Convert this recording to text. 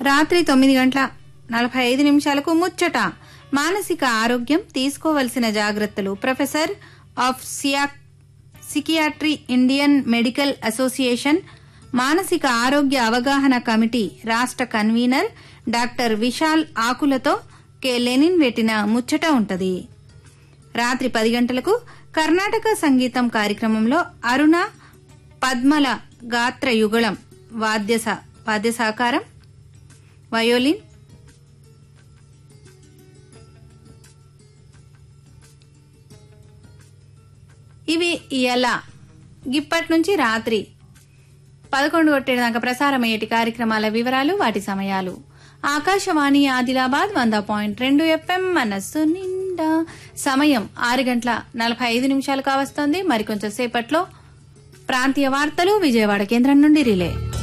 రాత్రి తొమ్మిది గంటల నలభై ఐదు నిమిషాలకు ముచ్చట మానసిక ఆరోగ్యం తీసుకోవలసిన జాగ్రత్తలు ప్రొఫెసర్ ఆఫ్ సియా సికియాట్రీ ఇండియన్ మెడికల్ అసోసియేషన్ మానసిక ఆరోగ్య అవగాహన కమిటీ రాష్ట్ర కన్వీనర్ డాక్టర్ విశాల్ ఆకులతో కె లెనిన్ పెట్టిన ముచ్చట ఉంటది రాత్రి పది గంటలకు కర్ణాటక సంగీతం కార్యక్రమంలో అరుణ పద్మల గాత్ర యుగళం వాద్య స- వాద్య సహకారం వయోలిన్ ఇవి ఇలా గిప్పటి నుంచి రాత్రి పదకొండు కొట్టేదాకా ప్రసారమయ్యేటి కార్యక్రమాల వివరాలు వాటి సమయాలు ఆకాశవాణి ఆదిలాబాద్ వంద పాయింట్ రెండు ఎఫ్ఎం మనస్సు నిండా సమయం ఆరు గంటల నలభై ఐదు నిమిషాలు కావస్తోంది మరికొంచెం సేపట్లో ప్రాంతీయ వార్తలు విజయవాడ కేంద్రం నుండి రిలే